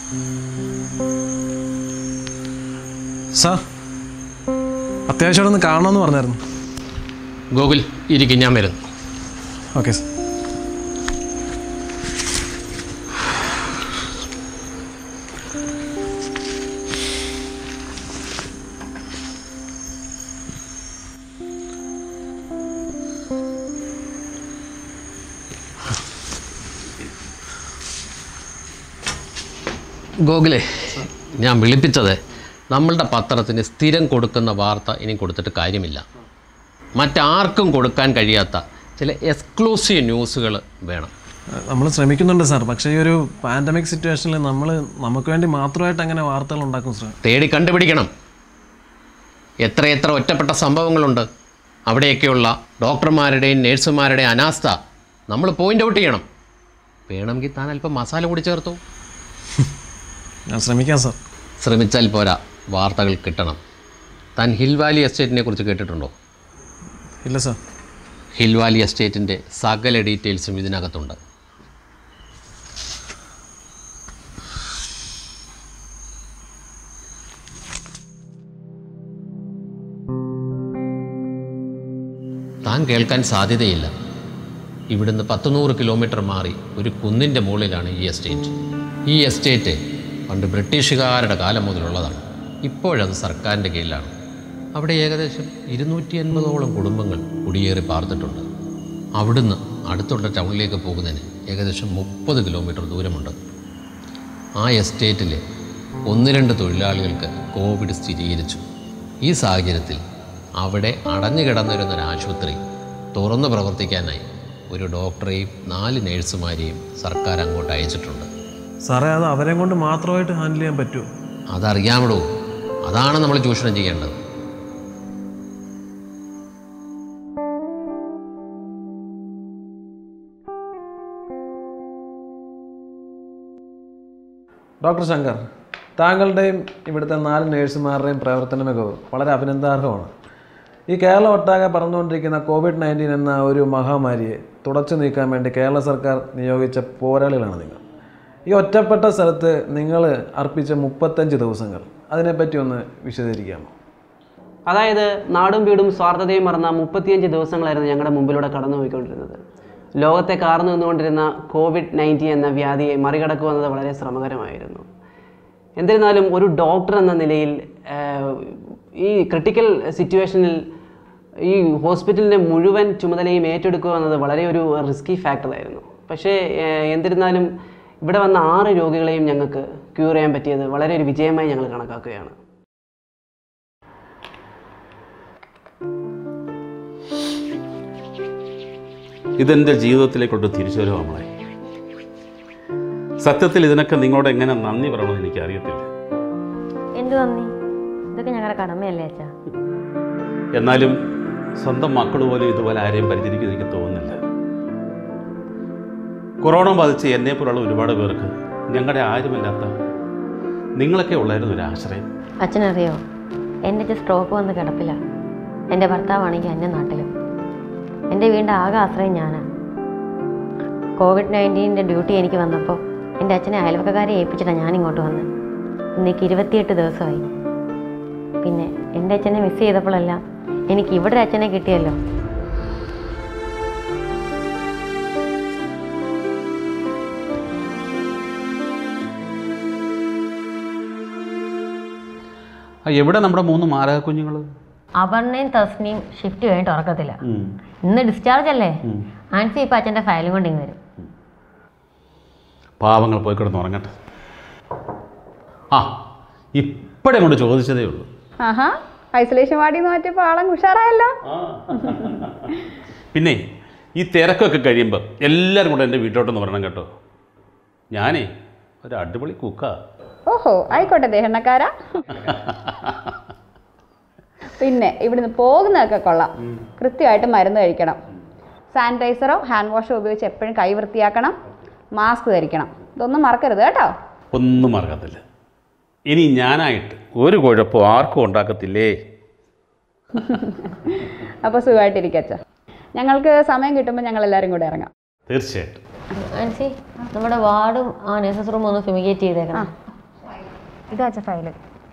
Sir അത്യാവശ്യം ഒന്ന് കാണണമെന്ന് പറഞ്ഞായിരുന്നു ഗോകുൽ ഇരിക്കും ഞാൻ വരുന്നു ഓക്കെ സാർ ഗോകുലേ ഞാൻ വിളിപ്പിച്ചത് നമ്മളുടെ പത്രത്തിന് സ്ഥിരം കൊടുക്കുന്ന വാർത്ത ഇനി കൊടുത്തിട്ട് കാര്യമില്ല മറ്റാർക്കും കൊടുക്കാൻ കഴിയാത്ത ചില എക്സ്ക്ലൂസീവ് ന്യൂസുകൾ വേണം നമ്മൾ ശ്രമിക്കുന്നുണ്ട് സാർ പക്ഷേ ഈ ഒരു പാൻഡമിക് സിറ്റുവേഷനിൽ നമ്മൾ നമുക്ക് വേണ്ടി മാത്രമായിട്ട് അങ്ങനെ വാർത്തകൾ ഉണ്ടാക്കും സാർ തേടി കണ്ടുപിടിക്കണം എത്രയെത്ര ഒറ്റപ്പെട്ട സംഭവങ്ങളുണ്ട് അവിടെയൊക്കെയുള്ള ഡോക്ടർമാരുടെയും നേഴ്സുമാരുടെയും അനാസ്ഥ നമ്മൾ പോയിൻ്റ് ഔട്ട് ചെയ്യണം വേണമെങ്കിൽ താൻ അല്പം മസാല കൂടി ചേർത്തു ഞാൻ ശ്രമിക്കാം സാർ ശ്രമിച്ചാൽ പോരാ വാർത്തകൾ കിട്ടണം താൻ ഹിൽ വാലി എസ്റ്റേറ്റിനെ കുറിച്ച് കേട്ടിട്ടുണ്ടോ ഇല്ല സാർ ഹിൽ വാലി എസ്റ്റേറ്റിൻ്റെ സകല ഡീറ്റെയിൽസും ഇതിനകത്തുണ്ട് താൻ കേൾക്കാൻ സാധ്യതയില്ല ഇവിടുന്ന് പത്ത് നൂറ് കിലോമീറ്റർ മാറി ഒരു കുന്നിൻ്റെ മുകളിലാണ് ഈ എസ്റ്റേറ്റ് ഈ എസ്റ്റേറ്റ് പണ്ട് ബ്രിട്ടീഷുകാരുടെ കാലം മുതലുള്ളതാണ് ഇപ്പോഴത് സർക്കാരിൻ്റെ കീഴിലാണ് അവിടെ ഏകദേശം ഇരുന്നൂറ്റി അൻപതോളം കുടുംബങ്ങൾ കുടിയേറി പാർത്തിട്ടുണ്ട് അവിടുന്ന് അടുത്തുള്ള ടൗണിലേക്ക് പോകുന്നതിന് ഏകദേശം മുപ്പത് കിലോമീറ്റർ ദൂരമുണ്ട് ആ എസ്റ്റേറ്റിൽ ഒന്ന് രണ്ട് തൊഴിലാളികൾക്ക് കോവിഡ് സ്ഥിരീകരിച്ചു ഈ സാഹചര്യത്തിൽ അവിടെ അടഞ്ഞു കിടന്നിരുന്ന ഒരു ആശുപത്രി തുറന്നു പ്രവർത്തിക്കാനായി ഒരു ഡോക്ടറെയും നാല് നേഴ്സുമാരെയും സർക്കാർ അങ്ങോട്ട് അയച്ചിട്ടുണ്ട് സാറേ അത് അവരെ കൊണ്ട് മാത്രമായിട്ട് ഹാൻഡിൽ ചെയ്യാൻ പറ്റുമോ അതറിയാമടോ അതാണ് നമ്മൾ ചൂഷണം ചെയ്യേണ്ടത് ഡോക്ടർ ശങ്കർ താങ്കളുടെയും ഇവിടുത്തെ നാല് നേഴ്സുമാരുടെയും പ്രവർത്തന മികവ് വളരെ അഭിനന്ദാർഹമാണ് ഈ കേരളം ഒട്ടാകെ പറന്നുകൊണ്ടിരിക്കുന്ന കോവിഡ് നയൻറ്റീൻ എന്ന ഒരു മഹാമാരിയെ തുടച്ചു നീക്കാൻ വേണ്ടി കേരള സർക്കാർ നിയോഗിച്ച പോരാളികളാണ് നിങ്ങൾ ഈ ഒറ്റപ്പെട്ട സ്ഥലത്ത് നിങ്ങൾ അർപ്പിച്ച മുപ്പത്തഞ്ച് ദിവസങ്ങൾ അതിനെപ്പറ്റി ഒന്ന് വിശദീകരിക്കാമോ അതായത് നാടും വീടും സ്വാർത്ഥതയും മറന്ന മുപ്പത്തിയഞ്ച് ദിവസങ്ങളായിരുന്നു ഞങ്ങളുടെ മുമ്പിലൂടെ കടന്നു പോയിക്കൊണ്ടിരുന്നത് ലോകത്തെ കാർന്നു നിന്നുകൊണ്ടിരുന്ന കോവിഡ് നയൻറ്റീൻ എന്ന വ്യാധിയെ മറികടക്കുക എന്നത് വളരെ ശ്രമകരമായിരുന്നു എന്നിരുന്നാലും ഒരു ഡോക്ടർ എന്ന നിലയിൽ ആഹ്, ഈ ക്രിട്ടിക്കൽ സിറ്റുവേഷനിൽ ഈ ഹോസ്പിറ്റലിൻ്റെ മുഴുവൻ ചുമതലയും ഏറ്റെടുക്കുക എന്നത് വളരെ ഒരു റിസ്കി ഫാക്ടറായിരുന്നു പക്ഷേ ആഹ്, എന്നിരുന്നാലും ഇവിടെ വന്ന ആറ് രോഗികളെയും ഞങ്ങൾക്ക് ക്യൂർ ചെയ്യാൻ പറ്റിയത് വളരെ ഒരു വിജയമായി ഞങ്ങൾ കണക്കാക്കുകയാണ് ഇതെൻ്റെ ജീവിതത്തിലേക്കൊട്ട് തിരിച്ചു വരുവാ നമ്മളെ സത്യത്തിൽ ഇതിനൊക്കെ നിങ്ങളോട് എങ്ങനെ നന്ദി പറയണമെന്ന് എനിക്ക് അറിയത്തില്ല എന്ത് നന്ദി ഇതൊക്കെ ഞങ്ങളുടെ കടമയല്ലേ അച്ഛാ എന്നാലും സ്വന്തം മക്കൾ പോലും ഇതുപോലെ ആരെയും പരിചരിക്കുന്ന എനിക്ക് തോന്നുന്നില്ല കൊറോണ ബാധിച്ച് എന്നെ പോലുള്ള ഒരുപാട് പേർക്ക് ഞങ്ങളുടെ ആരുമല്ലാത്ത നിങ്ങളൊക്കെ ഉള്ളായിരുന്നു ഒരു ആശ്രയം അച്ഛനറിയോ എൻ്റെ അച്ഛൻ സ്ട്രോക്ക് വന്ന് കിടപ്പില്ല എൻ്റെ ഭർത്താവാണെങ്കിൽ എൻ്റെ നാട്ടിലും എൻ്റെ വീടിൻ്റെ ആകെ ആശ്രയം ഞാനാണ് കോവിഡ് നയൻറ്റീൻ്റെ ഡ്യൂട്ടി എനിക്ക് വന്നപ്പോൾ എൻ്റെ അച്ഛനെ അയൽവക്കക്കാരെ ഏൽപ്പിച്ചിട്ടാണ് ഞാൻ ഇങ്ങോട്ട് വന്നത് ഇന്നേക്ക് ഇരുപത്തിയെട്ട് ദിവസമായി പിന്നെ എൻ്റെ അച്ഛനെ മിസ് ചെയ്തപ്പോഴെല്ലാം എനിക്ക് ഇവിടെ ഒരു അച്ഛനെ കിട്ടിയല്ലോ ആ, എവിടെ നമ്മുടെ മൂന്ന് മാരക കുഞ്ഞുങ്ങൾ അപർണയും തസ്നിയും ഷിഫ്റ്റ് കഴിഞ്ഞിട്ട് ഉറക്കത്തില്ല ഇന്ന് ഡിസ്ചാർജ് അല്ലേ ആൻസി ഇപ്പം അച്ഛൻ്റെ ഫയലും കൊണ്ട് ഇങ്ങ് വരും പാവങ്ങൾ പോയി കിടന്ന് ഉറങ്ങട്ടെ ആ ഇപ്പോഴേ കൊണ്ട് ചോദിച്ചതേ ഉള്ളൂ ആഹാ ഐസൊലേഷൻ വാർഡിൽ നിന്ന് മാറ്റിയപ്പോൾ ആളങ്ങ് ഉഷാറായല്ലോ പിന്നെ ഈ തിരക്കൊക്കെ കഴിയുമ്പോൾ എല്ലാവരും കൂടെ എൻ്റെ വീട്ടിലോട്ടൊന്ന് വരണം കേട്ടോ ഞാനേ ഒരു അടിപൊളി കുക്കാ ഓഹോ ആയിക്കോട്ടെ ദേഹണ്ണക്കാരാ പിന്നെ ഇവിടുന്ന് പോകുന്നതൊക്കെ കൊള്ളാം കൃത്യമായിട്ട് മരുന്ന് കഴിക്കണം സാനിറ്റൈസറോ ഹാൻഡ് വാഷോ ഉപയോഗിച്ച് എപ്പോഴും കൈ വൃത്തിയാക്കണം മാസ്ക് ധരിക്കണം ഇതൊന്നും മറക്കരുത് കേട്ടോ ഒന്നും മറക്കത്തില്ല ഇനി ഞാനായിട്ട് ഒരു കുഴപ്പവും ആർക്കും ഉണ്ടാക്കത്തില്ലേ അപ്പോൾ സുഖമായിട്ടിരിക്കച്ച ഞങ്ങൾക്ക് സമയം കിട്ടുമ്പോൾ ഞങ്ങൾ എല്ലാവരും കൂടെ ഇറങ്ങാം തീർച്ചയായിട്ടും ആൻസി നമ്മുടെ വാർഡും ആ നേഴ്സസ് റൂം ഒന്ന് ഫിമിഗേറ്റ് ചെയ്തേക്കണം ഇതാ അച്ഛ ഫയല്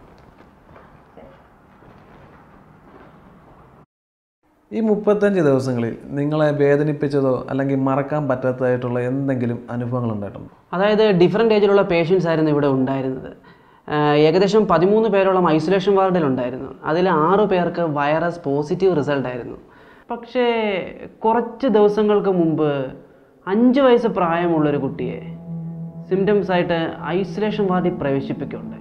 ഈ മുപ്പത്തഞ്ച് ദിവസങ്ങളിൽ നിങ്ങളെ വേദനിപ്പിച്ചതോ അല്ലെങ്കിൽ മറക്കാൻ പറ്റാത്തതായിട്ടുള്ള എന്തെങ്കിലും അനുഭവങ്ങൾ ഉണ്ടായിട്ടുണ്ടോ അതായത് ഡിഫറെൻ്റ് ഏജിലുള്ള പേഷ്യൻസ് ആയിരുന്നു ഇവിടെ ഉണ്ടായിരുന്നത് ആഹ് ഏകദേശം പതിമൂന്ന് പേരോളം ഐസൊലേഷൻ വാർഡിലുണ്ടായിരുന്നു അതിൽ ആറ് പേർക്ക് വൈറസ് പോസിറ്റീവ് റിസൾട്ട് ആയിരുന്നു പക്ഷേ കുറച്ച് ദിവസങ്ങൾക്ക് മുമ്പ് അഞ്ച് വയസ്സ് പ്രായമുള്ളൊരു കുട്ടിയെ സിംറ്റംസ് ആയിട്ട് ഐസൊലേഷൻ വാർഡിൽ പ്രവേശിപ്പിക്കുകയുണ്ടായി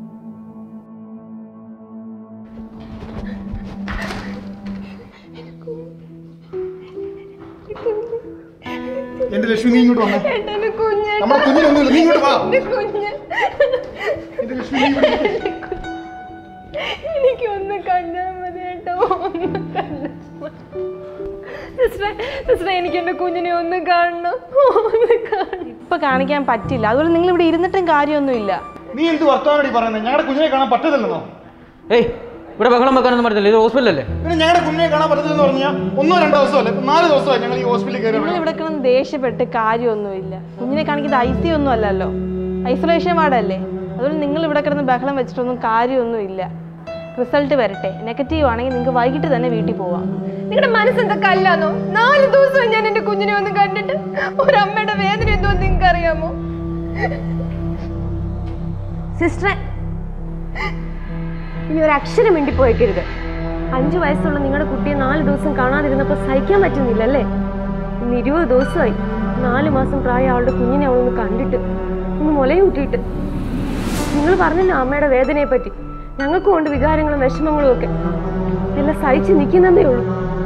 എന്റെ ലക്ഷ്മി നീ ഇങ്ങോട്ട് വന്നേ നമ്മുടെ കുഞ്ഞിനൊന്നുമില്ല നീ ഇങ്ങോട്ട് വാ എന്റെ ലക്ഷ്മി നീ ഇവിടെ ഇരിക്ക്. എനിക്ക് ഒന്ന് കണ്ടാൽ മതി കേട്ടോ ഒന്ന് കണ്ടാൽ സിസ്റ്ററെ സിസ്റ്ററെ എനിക്ക് എൻ്റെ കുഞ്ഞിനെ ഒന്ന് കാണണം ഒന്ന് കാണണം ഇപ്പൊ കാണിക്കാൻ പറ്റില്ല അതുപോലെ നിങ്ങൾ ഇവിടെ ഇരുന്നിട്ടും കാര്യമൊന്നുമില്ല നീ എന്ത് വർത്തമാനടി പറയുന്നത് ഞങ്ങളുടെ കുഞ്ഞിനെ കാണാൻ പറ്റത്തില്ലെന്നോ ഏയ് ഇവിടെ ബഹളം വെക്കാനൊന്നും പറ്റത്തില്ല ഇത് ഹോസ്പിറ്റലല്ലേ പിന്നെ ഞങ്ങളുടെ കുഞ്ഞിനെ കാണാൻ പറ്റത്തില്ലെന്ന് പറഞ്ഞാൽ ഒന്നോ രണ്ടോ ദിവസമല്ലേ ഇപ്പൊ നാല് ദിവസമായി ഞങ്ങൾ ഈ ഹോസ്പിറ്റലിൽ കയറി നിങ്ങൾ ഇവിടെ കിടന്ന് ദേഷ്യപ്പെട്ട് കാര്യമൊന്നുമില്ല കുഞ്ഞിനെ കാണിക്കുന്നത് ഐ സി ഒന്നും അല്ലല്ലോ ഐസൊലേഷൻ വാർഡല്ലേ അതുപോലെ നിങ്ങൾ ഇവിടെ കിടന്ന് ബഹളം വെച്ചിട്ടൊന്നും കാര്യമൊന്നുമില്ല റിസൾട്ട് വരട്ടെ നെഗറ്റീവ് ആണെങ്കിൽ നിങ്ങൾക്ക് വൈകിട്ട് തന്നെ വീട്ടിൽ പോവാം നിങ്ങളുടെ മനസ്സെന്താ കല്ലാന്നോ നാല് ദിവസം ഞാൻ എൻ്റെ കുഞ്ഞിനെ ഒന്ന് കണ്ടിട്ട് ഒരമ്മയുടെ വേദന എന്തോ നിങ്ങൾക്ക് അറിയാമോ സിസ്റ്ററെ ഇനി ഒരു അക്ഷരം മിണ്ടി പോയേക്കരുത് അഞ്ചു വയസ്സുള്ള നിങ്ങളുടെ കുട്ടിയെ നാല് ദിവസം കാണാതിരുന്നപ്പോൾ സഹിക്കാൻ പറ്റുന്നില്ല അല്ലേ ഇന്ന് ഇരുപത് ദിവസമായി നാല് മാസം പ്രായം അവളുടെ കുഞ്ഞിനെ അവളൊന്ന് കണ്ടിട്ട് ഒന്ന് മുലയൂട്ടിയിട്ട് നിങ്ങൾ പറഞ്ഞല്ലോ അമ്മയുടെ വേദനയെ പറ്റി ഞങ്ങൾക്കും ഉണ്ട് വികാരങ്ങളും വിഷമങ്ങളും ഒക്കെ എല്ലാം സഹിച്ച് നിൽക്കുന്നതേ ഉള്ളൂ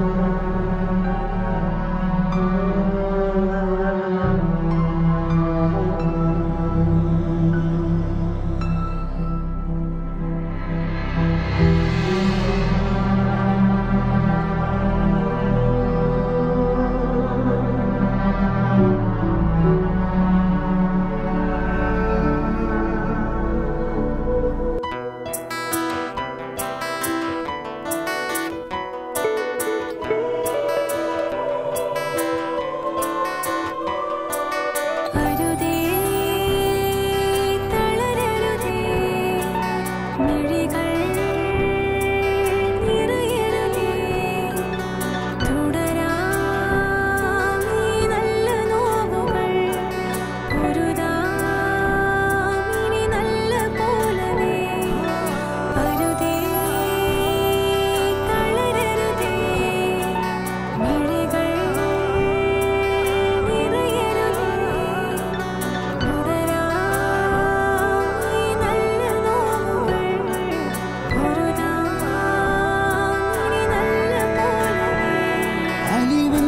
അരുതേ തളരരുതേ മിഴികൾ നിറയരുതേ തുടരാം ഈ നല്ല നോവുകൾ പൊരുതാം ഇനി നല്ല പോലവേ അരുതേ തളരരുതേ മിഴികൾ നിറയരുതേ തുടരാം ഈ നല്ല നോവുകൾ പൊരുതാം ഇനി നല്ല പോലവേ അലിവിൻ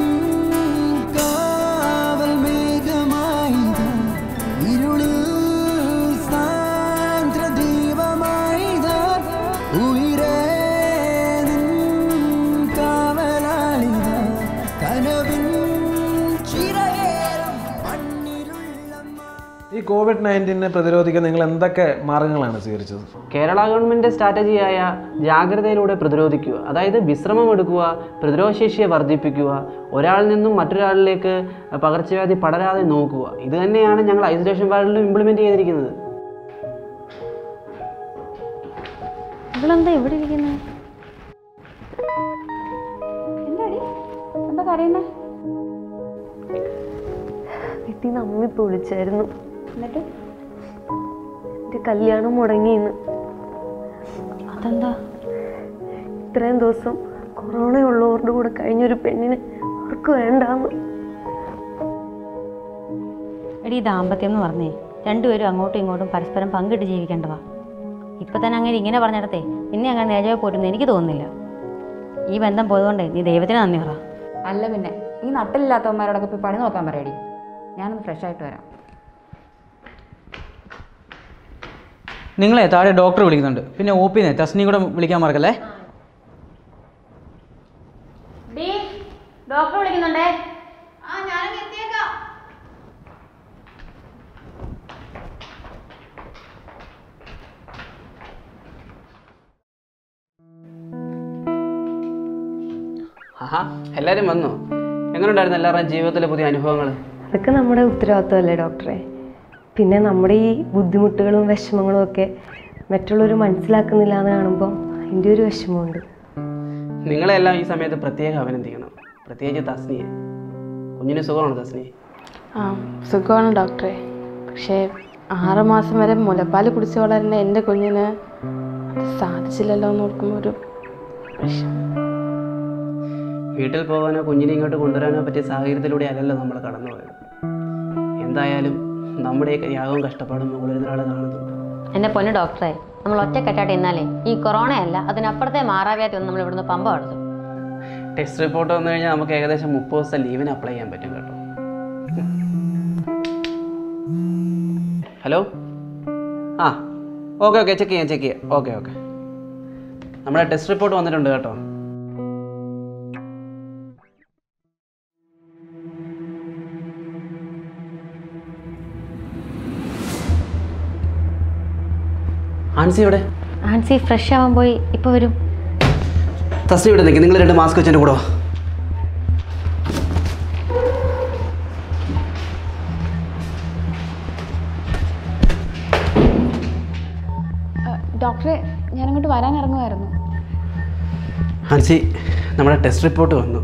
കാവൽ മേഘമായിതാ ഇരുളിൽ സാന്ദ്ര ദീപമായിതാ ഉയരേ നിൻ കാവലാളിതാ കനവിൻ ചിറകേറും മണ്ണിലുള്ള ഈ കോവിഡ് നയൻറ്റീനെ പ്രതിരോധിക്കാൻ നിങ്ങൾ എന്തൊക്കെ മാർഗങ്ങളാണ് സ്വീകരിച്ചത് കേരള ഗവൺമെൻറ് സ്ട്രാറ്റജിയായ ജാഗ്രതയിലൂടെ പ്രതിരോധിക്കുക അതായത് വിശ്രമം എടുക്കുക പ്രതിരോധശേഷിയെ വർദ്ധിപ്പിക്കുക ഒരാളിൽ നിന്നും മറ്റൊരാളിലേക്ക് പകർച്ചവ്യാധി പടരാതെ നോക്കുക ഇത് തന്നെയാണ് ഞങ്ങൾ ഐസൊലേഷൻ വാർഡിലും ഇംപ്ലിമെൻറ്റ് ചെയ്തിരിക്കുന്നത് ഇവളെന്താ ഇവിടെ ഇരിക്കുന്നത് എന്താടി എന്താ കരയുന്നേ വീട്ടിൽ നിന്ന് അമ്മ ഇപ്പോൾ വിളിച്ചായിരുന്നു എന്നിട്ട് എൻ്റെ കല്യാണം മുടങ്ങിയെന്ന് അതെന്താ ഇത്രയും ദിവസം കൊറോണ ഉള്ളവരുടെ കൂടെ കഴിഞ്ഞൊരു പെണ്ണിന് അവർക്ക് വേണ്ടാന്ന് എടി ദാമ്പത്യം എന്ന് പറഞ്ഞേ രണ്ടുപേരും അങ്ങോട്ടും ഇങ്ങോട്ടും പരസ്പരം പങ്കിട്ട് ജീവിക്കേണ്ടതാ ഇപ്പൊ തന്നെ അങ്ങനെ ഇങ്ങനെ പറഞ്ഞിടത്തെ നിന്നെ അങ്ങനെ നേരെ പോരുന്നു എനിക്ക് തോന്നുന്നില്ല ഈ ബന്ധം പോയതുകൊണ്ടേ നീ ദൈവത്തിന് നന്ദി പറ അല്ല പിന്നെ ഈ നട്ടിലില്ലാത്തവന്മാരോടൊക്കെ പോയി പണി നോക്കാൻ പറയടി ഞാനൊന്ന് ഫ്രഷ് ആയിട്ട് വരാം നിങ്ങളെ താഴെ ഡോക്ടർ വിളിക്കുന്നുണ്ട് പിന്നെ ഒ പിന്നെ തസ്നി കൂടെ വിളിക്കാൻ മറക്കല്ലേ ഡോക്ടർ വിളിക്കുന്നുണ്ടേ ആഹാ എല്ലാവരും വന്നു എങ്ങനെയുണ്ടായിരുന്നു എല്ലാവരുടെയും ജീവിതത്തിലെ പുതിയ അനുഭവങ്ങൾ അതൊക്കെ നമ്മുടെ ഉത്തരവാദിത്വമല്ലേ ഡോക്ടറെ പിന്നെ നമ്മുടെ ഈ ബുദ്ധിമുട്ടുകളും വിഷമങ്ങളും ഒക്കെ മറ്റുള്ളവർ മനസ്സിലാക്കുന്നില്ല എന്ന് കാണുമ്പോൾ എൻ്റെ ഒരു വിഷമമുണ്ട് നിങ്ങളെല്ലാം ഈ സമയത്ത് പ്രത്യേകം അഭിനന്ദിക്കണം പ്രത്യേകിച്ച് തസ്നിയെ കുഞ്ഞിന് സുഖമാണ് തസ്നിയെ ആ സുഖമാണ് ഡോക്ടറെ പക്ഷേ ആറ് മാസം വരെ മുലപ്പാൽ കുടിച്ച് വളരുന്ന എൻ്റെ കുഞ്ഞിന് അത് സാധിച്ചില്ലല്ലോ എന്ന് ഓർക്കുമ്പോൾ ഒരു വിഷമം വീട്ടിൽ പോകാനോ കുഞ്ഞിനെ ഇങ്ങോട്ട് കൊണ്ടുവരാനോ പറ്റിയ സാഹചര്യത്തിലൂടെ അല്ലല്ലോ നമ്മൾ കടന്നുപോയത് എന്തായാലും നമ്മുടെ ഈ യാഗവും കഷ്ടപ്പാടും മുകളിലൊരാൾ കാണുന്നുണ്ട് എൻ്റെ പൊന്നു ഡോക്ടറെ നമ്മൾ ഒറ്റക്കെട്ടായിട്ട് ഇന്നാലേ ഈ കൊറോണയല്ല അതിനപ്പുറത്തെ മാറാവ്യാധി ഒന്ന് നമ്മൾ ഇവിടുന്ന് പമ്പ നടത്തും ടെസ്റ്റ് റിപ്പോർട്ട് വന്നു കഴിഞ്ഞാൽ നമുക്ക് ഏകദേശം മുപ്പത് ദിവസം ലീവിന് അപ്ലൈ ചെയ്യാൻ പറ്റും കേട്ടോ ഹലോ ആ ഓക്കെ ഓക്കെ ചെക്ക് ചെയ്യാം ചെക്ക് ചെയ്യാം ഓക്കെ ഓക്കെ നമ്മുടെ ടെസ്റ്റ് റിപ്പോർട്ട് വന്നിട്ടുണ്ട് കേട്ടോ ആൻസി ഇവിടെ ആൻസി ഫ്രഷ് ആവാൻ പോയി ഇപ്പോൾ വരും തസ്നി ഇവിടെ നിൽക്കും നിങ്ങൾ രണ്ട് മാസ്ക് വെച്ചതിൻ്റെ കൂടെ വാ ഡോക്ടറെ ഞാനങ്ങോട്ട് വരാൻ ഇറങ്ങുമായിരുന്നു ആൻസി നമ്മുടെ ടെസ്റ്റ് റിപ്പോർട്ട് വന്നു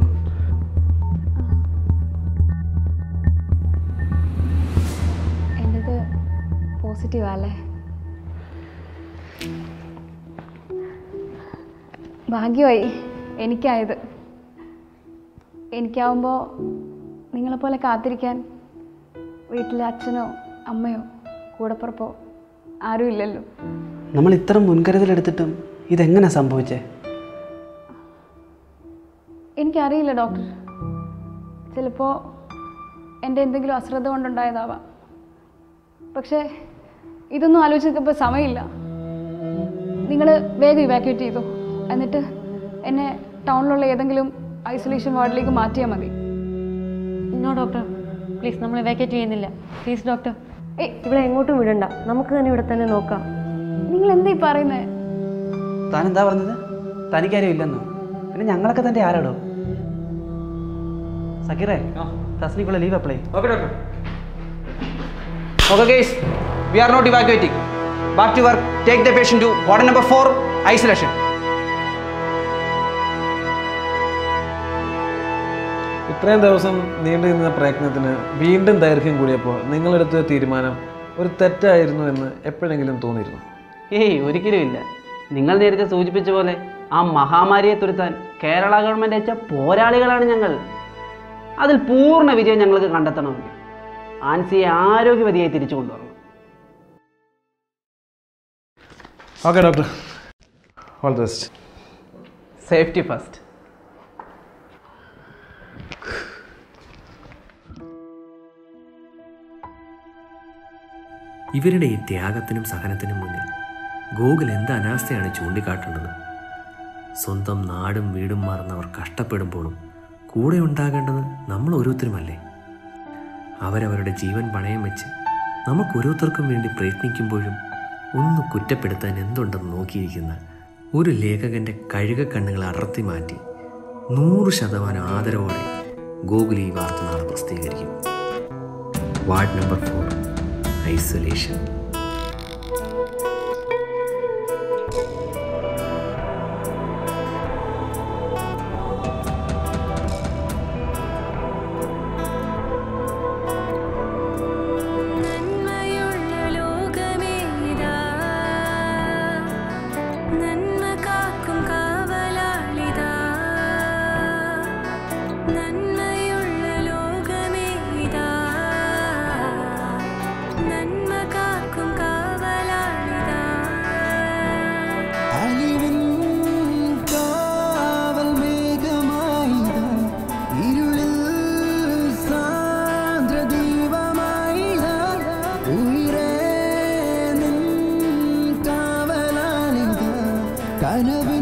എൻ്റെത് പോസിറ്റീവാ അല്ലേ ഭാഗ്യമായി എനിക്കായത് എനിക്കാവുമ്പോൾ നിങ്ങളെപ്പോലെ കാത്തിരിക്കാൻ വീട്ടിലെ അച്ഛനോ അമ്മയോ കൂടപ്പുറപ്പോ ആരും ഇല്ലല്ലോ നമ്മൾ ഇത്ര മുൻകരുതലെടുത്തിട്ടും ഇതെങ്ങനെ സംഭവിച്ചേ എനിക്കറിയില്ല ഡോക്ടർ ചിലപ്പോൾ എൻ്റെ എന്തെങ്കിലും അശ്രദ്ധ കൊണ്ടുണ്ടായതാവാം പക്ഷേ ഇതൊന്നും ആലോചിച്ച് നിൽക്കുമ്പോൾ സമയമില്ല നിങ്ങൾ വേഗം ഇവാക്യുവേറ്റ് ചെയ്തു എന്നിട്ട് എന്നെ ടൗണിലുള്ള ഏതെങ്കിലും ഐസൊലേഷൻ വാർഡിലേക്ക് മാറ്റിയാൽ മതി നോ ഡോക്ടർ പ്ലീസ് നമ്മൾ ഇവാക്യുവേറ്റ് ചെയ്യുന്നില്ല പ്ലീസ് ഡോക്ടർ ഏയ് ഇവിടെ എങ്ങോട്ടും വിടണ്ട നമുക്ക് തന്നെ ഇവിടെ തന്നെ നോക്കാം നിങ്ങൾ എന്താ ഈ പറയുന്നത് താൻ എന്താ പറഞ്ഞത് തനിക്കാരും ഇല്ലെന്നോ പിന്നെ ഞങ്ങളൊക്കെ തൻ്റെ ആരാടോ സക്കീറേ തസ്നിക്കുള്ള leave apply okay doctor okay case we are not evacuating back to work take the patient to ward number four isolation ഇത്രയും ദിവസം നീണ്ടു നിന്ന പ്രയത്നത്തിന് വീണ്ടും ദൈർഘ്യം കൂടിയപ്പോൾ നിങ്ങളെടുത്ത തീരുമാനം ഒരു തെറ്റായിരുന്നു എന്ന് എപ്പോഴെങ്കിലും തോന്നിയിരുന്നു ഏയ് ഒരിക്കലും ഇല്ല നിങ്ങൾ നേരത്തെ സൂചിപ്പിച്ച പോലെ ആ മഹാമാരിയെ തുരുത്താൻ കേരള ഗവൺമെൻറ് അയച്ച പോരാളികളാണ് ഞങ്ങൾ അതിൽ പൂർണ്ണ വിജയം ഞങ്ങൾക്ക് കണ്ടെത്തണമെങ്കിൽ ആൻസിയെ ആരോഗ്യവതിയായി തിരിച്ചു കൊണ്ടുവരണം okay doctor all the best safety first ഇവരുടെ ഈ ത്യാഗത്തിനും സഹനത്തിനും മുന്നിൽ ഗോകുൽ എന്ത് അനാസ്ഥയാണ് ചൂണ്ടിക്കാട്ടുന്നത് സ്വന്തം നാടും വീടും മറന്നവർ കഷ്ടപ്പെടുമ്പോഴും കൂടെ ഉണ്ടാകേണ്ടത് നമ്മൾ ഓരോരുത്തരുമല്ലേ അവരവരുടെ ജീവൻ പണയം വെച്ച് നമുക്ക് ഓരോരുത്തർക്കും വേണ്ടി പ്രയത്നിക്കുമ്പോഴും ഒന്ന് കുറ്റപ്പെടുത്താൻ എന്തുണ്ടെന്ന് നോക്കിയിരിക്കുന്ന ഒരു ലേഖകന്റെ കഴുക കണ്ണുകൾ അടർത്തി മാറ്റി നൂറ് ശതമാനം ആദരവോടെ ഗൂഗിൾ ഈ വാർത്ത നാളെ പ്രസിദ്ധീകരിക്കും വാർഡ് നമ്പർ ഫോർ ഐസൊലേഷൻ നന്മയുള്ള ലോകമേതാ നന്മ കാക്കും കാവലാളിതാ നന്മയുള്ള ലോകമേതാ നന്മ കാക്കും കാവലാളിതാ അലിവിൻ കാവൽ മേഘമായിതാ ഇരുളിൽ സാന്ദ്രദീപമായിതാ ഉയരേ നിൻ കാവലാലിതാ കനവിൻ